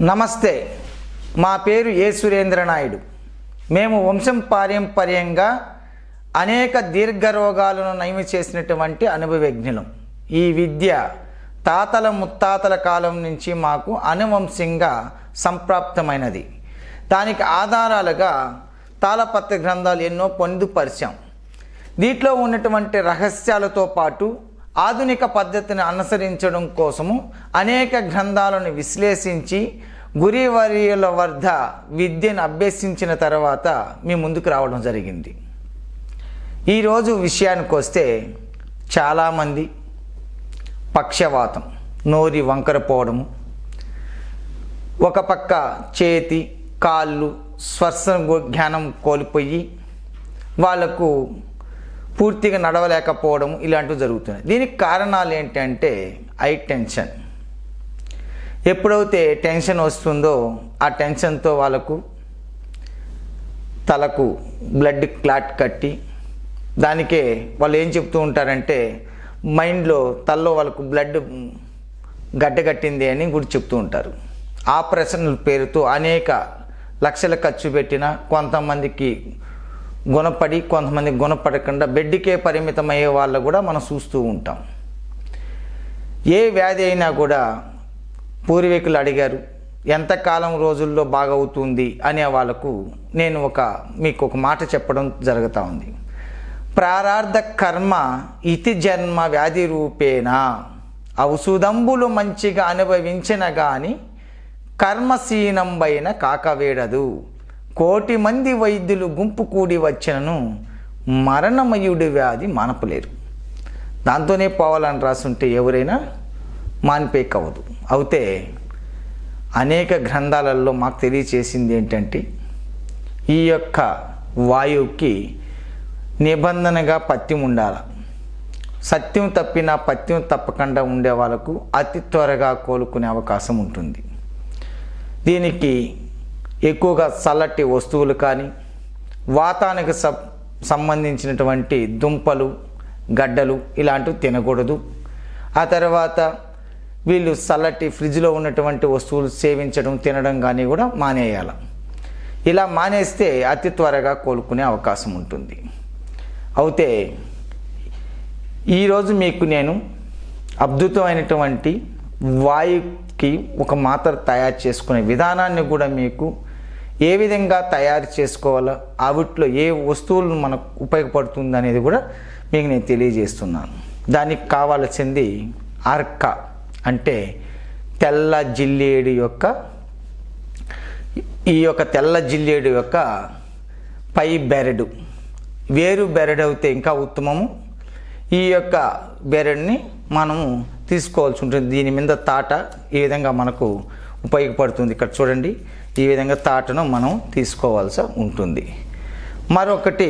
నమస్తే మా పేరు ఏ సురేంద్ర నాయుడు మేము వంశం పారంపర్యంగా అనేక దీర్ఘ రోగాలను నయమి చేసినటువంటి అనుభవజ్ఞులం ఈ విద్య తాతల ముత్తాతల కాలం నుంచి మాకు అనువంశంగా సంప్రాప్తమైనది దానికి ఆధారాలుగా తాళపత్ర గ్రంథాలు ఎన్నో పొందుపరిచాం దీంట్లో ఉన్నటువంటి రహస్యాలతో పాటు ఆధునిక పద్ధతిని అనుసరించడం కోసము అనేక గ్రంథాలను విశ్లేషించి గురివర్యుల వద్ద విద్యను అభ్యసించిన తర్వాత మీ ముందుకు రావడం జరిగింది ఈరోజు విషయానికి వస్తే చాలామంది పక్షవాతం నోరి వంకరపోవడము ఒక పక్క చేతి కాళ్ళు స్పర్శ జ్ఞానం కోల్పోయి వాళ్ళకు పూర్తిగా నడవలేకపోవడం ఇలాంటివి జరుగుతున్నాయి దీనికి కారణాలు ఏంటంటే ఐ టెన్షన్ ఎప్పుడైతే టెన్షన్ వస్తుందో ఆ టెన్షన్తో వాళ్ళకు తలకు బ్లడ్ క్లాట్ కట్టి దానికే వాళ్ళు ఏం చెప్తూ ఉంటారంటే మైండ్లో తల్లో వాళ్ళకు బ్లడ్ గడ్డగట్టింది అని కూడా చెప్తూ ఉంటారు ఆపరేషన్ల పేరుతో అనేక లక్షల ఖర్చు పెట్టిన కొంతమందికి గుణపడి కొంతమంది గుణపడకుండా బెడ్కే పరిమితమయ్యే వాళ్ళు కూడా మనం చూస్తూ ఉంటాం ఏ వ్యాధి అయినా కూడా పూర్వీకులు అడిగారు ఎంతకాలం రోజుల్లో బాగవుతుంది అనే వాళ్ళకు నేను ఒక మీకు ఒక మాట చెప్పడం జరుగుతూ ఉంది ప్రారార్థ కర్మ ఇతి జన్మ వ్యాధి రూపేణ ఔషధంబులు మంచిగా అనుభవించిన గాని కర్మశీనంబైన కాకవేడదు కోటి మంది వైద్యులు గుంపు కూడి వచ్చినను మరణమయుడి వ్యాధి మానపలేరు దాంతోనే పోవాలని రాసుంటే ఎవరైనా మానిపేకవదు అయితే అనేక గ్రంథాలలో మాకు తెలియచేసింది ఏంటంటే ఈ యొక్క వాయువుకి నిబంధనగా పత్యం ఉండాలి సత్యం తప్పిన పత్యం తప్పకుండా ఉండే వాళ్ళకు అతి త్వరగా కోలుకునే అవకాశం ఉంటుంది దీనికి ఎక్కువగా చల్లటి వస్తువులు కానీ వాతానికి సబ్ సంబంధించినటువంటి దుంపలు గడ్డలు ఇలాంటివి తినకూడదు ఆ తర్వాత వీళ్ళు చల్లటి ఫ్రిడ్జ్లో ఉన్నటువంటి వస్తువులు సేవించడం తినడం కానీ కూడా మానేయాలి ఇలా మానేస్తే అతి త్వరగా కోలుకునే అవకాశం ఉంటుంది అయితే ఈరోజు మీకు నేను అద్భుతమైనటువంటి వాయుకి ఒక మాత్ర తయారు చేసుకునే విధానాన్ని కూడా మీకు ఏ విధంగా తయారు చేసుకోవాలో ఆవిట్లో ఏ వస్తువులు మనకు ఉపయోగపడుతుంది అనేది కూడా మీకు నేను తెలియజేస్తున్నాను దానికి కావాల్సింది అర్క అంటే తెల్ల జిల్లేడు యొక్క ఈ యొక్క తెల్ల జిల్లేడు యొక్క పై బెరడు వేరు బెరడు అయితే ఇంకా ఉత్తమము ఈ యొక్క బెరడుని మనము తీసుకోవాల్సి ఉంటుంది దీని మీద తాట ఈ విధంగా మనకు ఉపయోగపడుతుంది ఇక్కడ చూడండి ఈ విధంగా తాటను మనం తీసుకోవాల్సి ఉంటుంది మరొకటి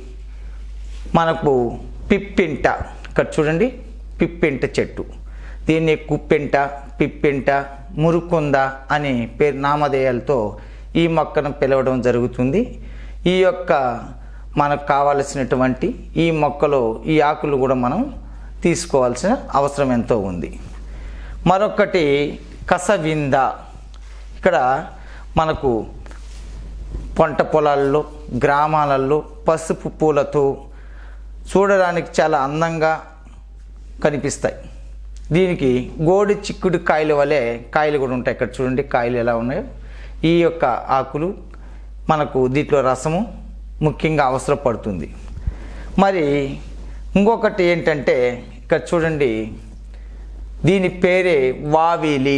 మనకు పిప్పింట ఇక్కడ చూడండి పిప్పింట చెట్టు దీన్ని కుప్పెంట పిప్పింట మురుకుంద అనే పేరు నామధేయాలతో ఈ మొక్కను పిలవడం జరుగుతుంది ఈ యొక్క మనకు కావలసినటువంటి ఈ మొక్కలో ఈ ఆకులు కూడా మనం తీసుకోవాల్సిన అవసరం ఎంతో ఉంది మరొకటి కసవింద ఇక్కడ మనకు పంట పొలాల్లో గ్రామాలలో పసుపు పూలతో చూడడానికి చాలా అందంగా కనిపిస్తాయి దీనికి గోడి చిక్కుడు కాయల వలె కాయలు కూడా ఉంటాయి ఇక్కడ చూడండి కాయలు ఎలా ఉన్నాయో ఈ యొక్క ఆకులు మనకు దీంట్లో రసము ముఖ్యంగా అవసరపడుతుంది మరి ఇంకొకటి ఏంటంటే ఇక్కడ చూడండి దీని పేరే వావిలి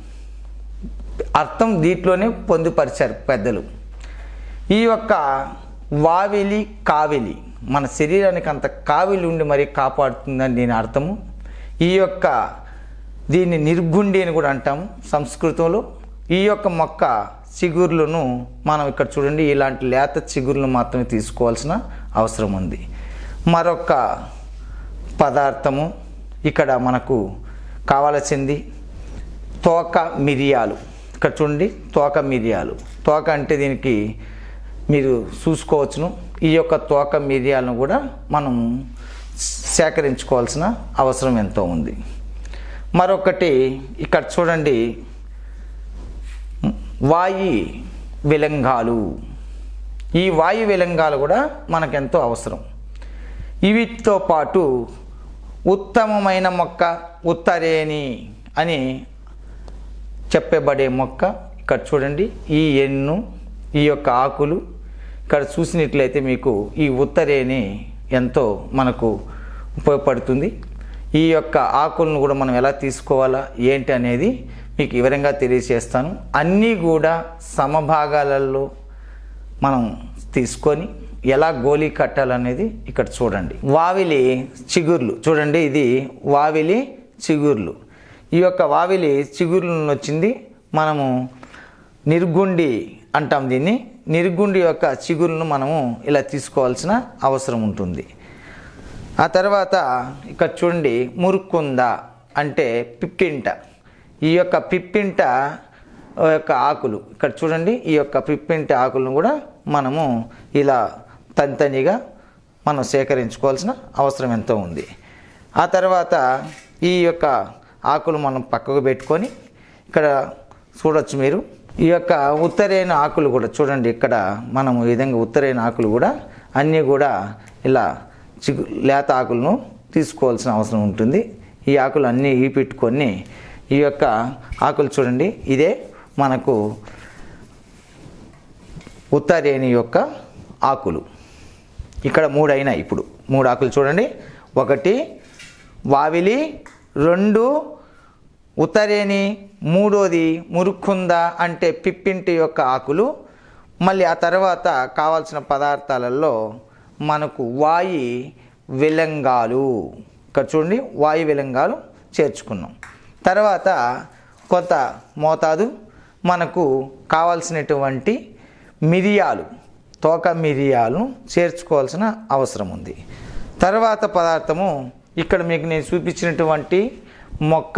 అర్థం దీంట్లోనే పొందుపరిచారు పెద్దలు ఈ యొక్క వావిలి కావిలి మన శరీరానికి అంత కావిలి ఉండి మరీ కాపాడుతుందని దీని అర్థము ఈ యొక్క దీన్ని నిర్గుండి అని కూడా అంటాము సంస్కృతంలో ఈ యొక్క మొక్క చిగుర్లను మనం ఇక్కడ చూడండి ఇలాంటి లేత చిగుర్లు మాత్రమే తీసుకోవాల్సిన అవసరం ఉంది మరొక పదార్థము ఇక్కడ మనకు కావాల్సింది తోక మిరియాలు ఇక్కడ చూడండి తోక మిరియాలు తోక అంటే దీనికి మీరు చూసుకోవచ్చును ఈ యొక్క తోక మిరియాలను కూడా మనం సేకరించుకోవాల్సిన అవసరం ఎంతో ఉంది మరొకటి ఇక్కడ చూడండి వాయి విలంగాలు ఈ వాయు విలంగాలు కూడా మనకెంతో అవసరం వీటితో పాటు ఉత్తమమైన మొక్క ఉత్తరేణి అని చెప్పబడే మొక్క ఇక్కడ చూడండి ఈ ఎన్ను ఈ యొక్క ఆకులు ఇక్కడ చూసినట్లయితే మీకు ఈ ఉత్తరేణి ఎంతో మనకు ఉపయోగపడుతుంది ఈ యొక్క ఆకులను కూడా మనం ఎలా తీసుకోవాలా ఏంటి అనేది మీకు వివరంగా తెలియజేస్తాను అన్నీ కూడా సమభాగాలలో మనం తీసుకొని ఎలా గోలీ కట్టాలనేది ఇక్కడ చూడండి వావిలి చిగుర్లు చూడండి ఇది వావిలి చిగుర్లు ఈ యొక్క వావిలి చిగుర్ల వచ్చింది మనము నిర్గుండి అంటాం దీన్ని నిర్గుండి యొక్క చిగురులను మనము ఇలా తీసుకోవాల్సిన అవసరం ఉంటుంది ఆ తర్వాత ఇక్కడ చూడండి మురుక్కుంద అంటే పిప్పింట ఈ యొక్క పిప్పింట యొక్క ఆకులు ఇక్కడ చూడండి ఈ యొక్క పిప్పింట ఆకులను కూడా మనము ఇలా తంతనిగా మనం సేకరించుకోవాల్సిన అవసరం ఎంతో ఉంది ఆ తర్వాత ఈ యొక్క ఆకులు మనం పక్కకు పెట్టుకొని ఇక్కడ చూడొచ్చు మీరు ఈ యొక్క ఉత్తరైన ఆకులు కూడా చూడండి ఇక్కడ మనం ఈ విధంగా ఉత్తరైన ఆకులు కూడా అన్నీ కూడా ఇలా చిగు లేత ఆకులను తీసుకోవాల్సిన అవసరం ఉంటుంది ఈ ఆకులు అన్నీ ఈ పెట్టుకొని ఈ యొక్క ఆకులు చూడండి ఇదే మనకు ఉత్తరేణి యొక్క ఆకులు ఇక్కడ మూడు అయినాయి ఇప్పుడు మూడు ఆకులు చూడండి ఒకటి వావిలి రెండు ఉత్తరేణి మూడోది మురుక్కుంద అంటే పిప్పింటి యొక్క ఆకులు మళ్ళీ ఆ తర్వాత కావాల్సిన పదార్థాలలో మనకు వాయి విలంగాలు ఇక్కడ చూడండి వాయు విలంగాలు చేర్చుకున్నాం తర్వాత కొంత మోతాదు మనకు కావాల్సినటువంటి మిరియాలు తోక మిరియాలను చేర్చుకోవాల్సిన అవసరం ఉంది తర్వాత పదార్థము ఇక్కడ మీకు నేను చూపించినటువంటి మొక్క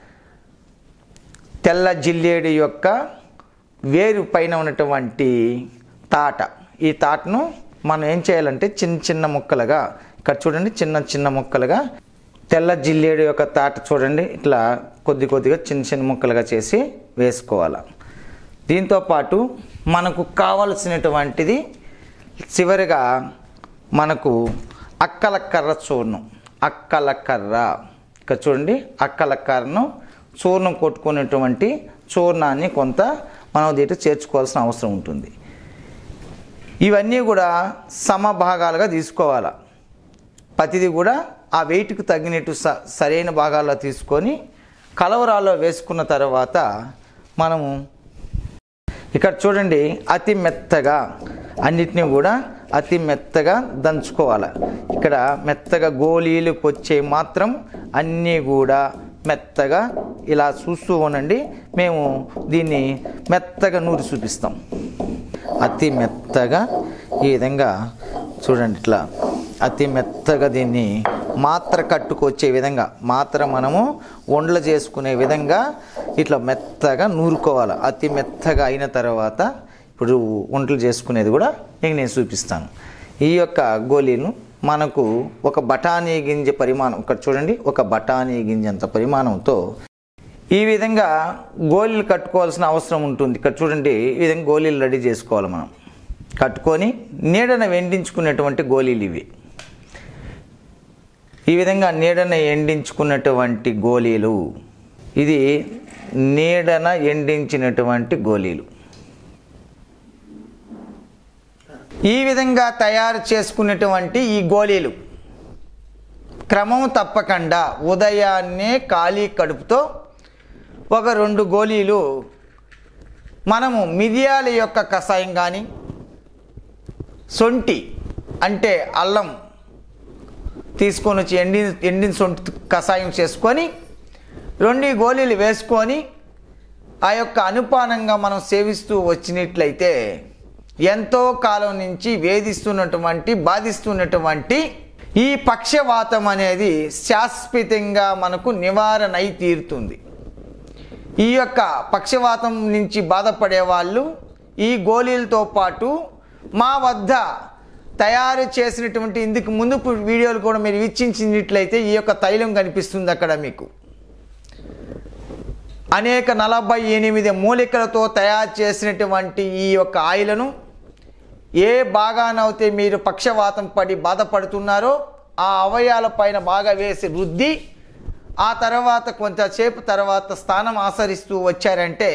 తెల్ల జిల్లేడు యొక్క వేరు పైన ఉన్నటువంటి తాట ఈ తాటను మనం ఏం చేయాలంటే చిన్న చిన్న ముక్కలుగా ఇక్కడ చూడండి చిన్న చిన్న ముక్కలుగా తెల్ల జిల్లేడు యొక్క తాట చూడండి ఇట్లా కొద్ది కొద్దిగా చిన్న చిన్న ముక్కలుగా చేసి వేసుకోవాలి దీంతో పాటు మనకు కావలసినటువంటిది చివరిగా మనకు అక్కల కర్ర చూర్ణం అక్కల కర్ర ఇక్కడ చూడండి అక్కల కర్రను చూర్ణం కొట్టుకునేటువంటి చూర్ణాన్ని కొంత మనం దీంట్లో చేర్చుకోవాల్సిన అవసరం ఉంటుంది ఇవన్నీ కూడా సమభాగాలుగా తీసుకోవాలి ప్రతిదీ కూడా ఆ వెయిట్కి తగినట్టు స సరైన భాగాల్లో తీసుకొని కలవరాల్లో వేసుకున్న తర్వాత మనము ఇక్కడ చూడండి అతి మెత్తగా అన్నిటినీ కూడా అతి మెత్తగా దంచుకోవాలి ఇక్కడ మెత్తగా గోళీలకు వచ్చే మాత్రం అన్నీ కూడా మెత్తగా ఇలా చూస్తూ ఉండండి మేము దీన్ని మెత్తగా నూరి చూపిస్తాం అతి మెత్తగా ఈ విధంగా చూడండి ఇట్లా అతి మెత్తగా దీన్ని మాత్ర కట్టుకొచ్చే విధంగా మాత్ర మనము వండలు చేసుకునే విధంగా ఇట్లా మెత్తగా నూరుకోవాలి అతి మెత్తగా అయిన తర్వాత ఇప్పుడు వంటలు చేసుకునేది కూడా మీకు నేను చూపిస్తాను ఈ యొక్క గోళీను మనకు ఒక బఠానీ గింజ పరిమాణం ఇక్కడ చూడండి ఒక బఠానీ గింజ అంత పరిమాణంతో ఈ విధంగా గోళీలు కట్టుకోవాల్సిన అవసరం ఉంటుంది ఇక్కడ చూడండి ఈ విధంగా గోళీలు రెడీ చేసుకోవాలి మనం కట్టుకొని నీడన వెండించుకునేటువంటి గోళీలు ఇవి ఈ విధంగా నీడన ఎండించుకున్నటువంటి గోళీలు ఇది నీడన ఎండించినటువంటి గోళీలు ఈ విధంగా తయారు చేసుకున్నటువంటి ఈ గోళీలు క్రమం తప్పకుండా ఉదయాన్నే ఖాళీ కడుపుతో ఒక రెండు గోళీలు మనము మిరియాల యొక్క కషాయం కానీ సొంటి అంటే అల్లం తీసుకొని వచ్చి ఎండి ఎండిన సొంటి కషాయం చేసుకొని రెండు గోళీలు వేసుకొని ఆ యొక్క అనుపానంగా మనం సేవిస్తూ వచ్చినట్లయితే ఎంతో కాలం నుంచి వేధిస్తున్నటువంటి బాధిస్తున్నటువంటి ఈ పక్షవాతం అనేది శాశ్వతంగా మనకు నివారణ అయి తీరుతుంది ఈ యొక్క పక్షవాతం నుంచి బాధపడే వాళ్ళు ఈ గోళీలతో పాటు మా వద్ద తయారు చేసినటువంటి ఇందుకు ముందు వీడియోలు కూడా మీరు వీక్షించినట్లయితే ఈ యొక్క తైలం కనిపిస్తుంది అక్కడ మీకు అనేక నలభై ఎనిమిది మూలికలతో తయారు చేసినటువంటి ఈ యొక్క ఆయిలను ఏ భాగానైతే మీరు పక్షవాతం పడి బాధపడుతున్నారో ఆ అవయాల పైన బాగా వేసి రుద్ది ఆ తర్వాత కొంతసేపు తర్వాత స్థానం ఆచరిస్తూ వచ్చారంటే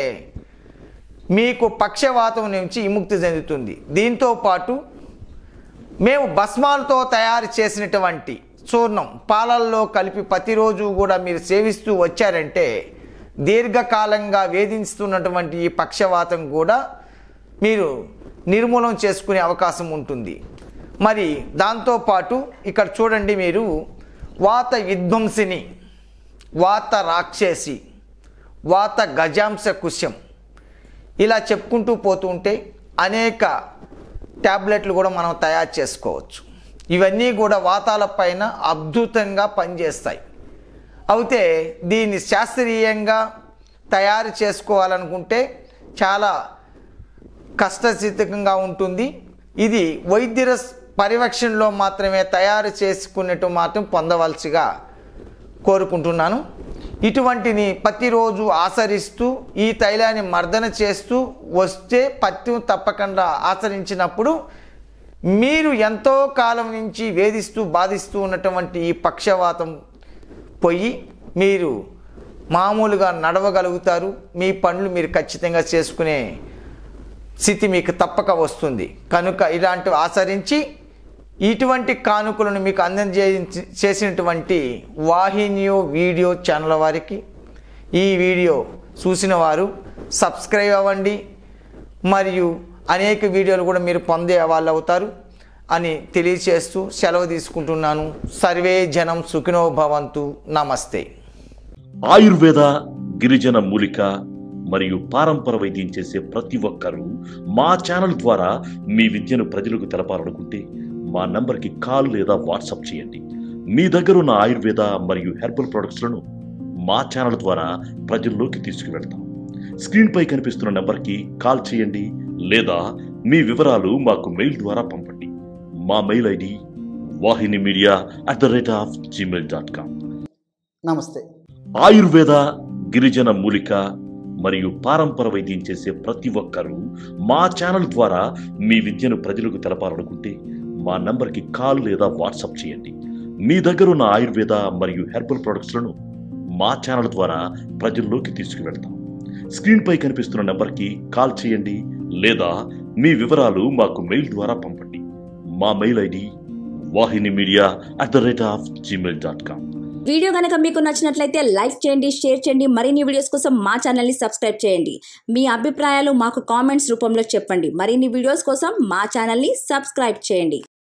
మీకు పక్షవాతం నుంచి విముక్తి చెందుతుంది దీంతో పాటు మేము భస్మాలతో తయారు చేసినటువంటి చూర్ణం పాలల్లో కలిపి ప్రతిరోజు కూడా మీరు సేవిస్తూ వచ్చారంటే దీర్ఘకాలంగా వేధిస్తున్నటువంటి ఈ పక్షవాతం కూడా మీరు నిర్మూలన చేసుకునే అవకాశం ఉంటుంది మరి దాంతోపాటు ఇక్కడ చూడండి మీరు వాత విధ్వంసిని వాత రాక్షసి వాత గజాంశ కుశం ఇలా చెప్పుకుంటూ పోతూ ఉంటే అనేక ట్యాబ్లెట్లు కూడా మనం తయారు చేసుకోవచ్చు ఇవన్నీ కూడా వాతాల పైన అద్భుతంగా పనిచేస్తాయి అయితే దీన్ని శాస్త్రీయంగా తయారు చేసుకోవాలనుకుంటే చాలా కష్టచితంగా ఉంటుంది ఇది వైద్యుల పరిరక్షణలో మాత్రమే తయారు చేసుకునేట్టు మాత్రం పొందవలసిగా కోరుకుంటున్నాను ఇటువంటిని ప్రతిరోజు ఆచరిస్తూ ఈ తైలాన్ని మర్దన చేస్తూ వస్తే పత్యం తప్పకుండా ఆచరించినప్పుడు మీరు ఎంతో కాలం నుంచి వేధిస్తూ బాధిస్తూ ఉన్నటువంటి ఈ పక్షవాతం పోయి మీరు మామూలుగా నడవగలుగుతారు మీ పనులు మీరు ఖచ్చితంగా చేసుకునే స్థితి మీకు తప్పక వస్తుంది కనుక ఇలాంటివి ఆచరించి ఇటువంటి కానుకలను మీకు అందజే చేసినటువంటి వాహినియో వీడియో ఛానల్ వారికి ఈ వీడియో చూసిన వారు సబ్స్క్రైబ్ అవ్వండి మరియు అనేక వీడియోలు కూడా మీరు పొందే వాళ్ళు అవుతారు అని తెలియచేస్తూ సెలవు తీసుకుంటున్నాను సర్వే జనం సుఖినో భవంతు నమస్తే ఆయుర్వేద గిరిజన మూలిక మరియు పారంపర వైద్యం చేసే ప్రతి ఒక్కరూ మా ఛానల్ ద్వారా మీ విద్యను ప్రజలకు తెలపాలనుకుంటే మా నంబర్కి కాల్ లేదా వాట్సాప్ చేయండి మీ దగ్గర ఉన్న ఆయుర్వేద మరియు హెర్బల్ ప్రొడక్ట్స్లను మా ఛానల్ ద్వారా ప్రజల్లోకి తీసుకువెళ్తాం స్క్రీన్పై కనిపిస్తున్న నంబర్కి కాల్ చేయండి లేదా మీ వివరాలు మాకు మెయిల్ ద్వారా పంపండి మా mail ID Vahini media at the rate of Gmail dot com నమస్తే ఆయుర్వేద గిరిజన మూలిక మరియు పారంపర వైద్యం చేసే ప్రతి ఒక్కరూ మా ఛానల్ ద్వారా మీ విద్యను ప్రజలకు తెలపాలనుకుంటే మా నంబర్కి కాల్ లేదా వాట్సాప్ చేయండి మీ దగ్గర ఉన్న ఆయుర్వేద మరియు హెర్బల్ ప్రొడక్ట్స్లను మా ఛానల్ ద్వారా ప్రజల్లోకి తీసుకువెళ్తాం స్క్రీన్పై కనిపిస్తున్న నంబర్కి కాల్ చేయండి లేదా మీ వివరాలు మాకు మెయిల్ ద్వారా పంపండి మా mail ID Vahini media at the rate of Gmail dot com video కనుక మీకు నచ్చినట్లయితే లైక్ చేయండి షేర్ చేయండి మరిన్ని వీడియోస్ కోసం మా ఛానల్ని సబ్స్క్రైబ్ చేయండి మీ అభిప్రాయాలు మాకు కామెంట్స్ రూపంలో చెప్పండి మరిన్ని వీడియోస్ కోసం మా ఛానల్ని సబ్స్క్రైబ్ చేయండి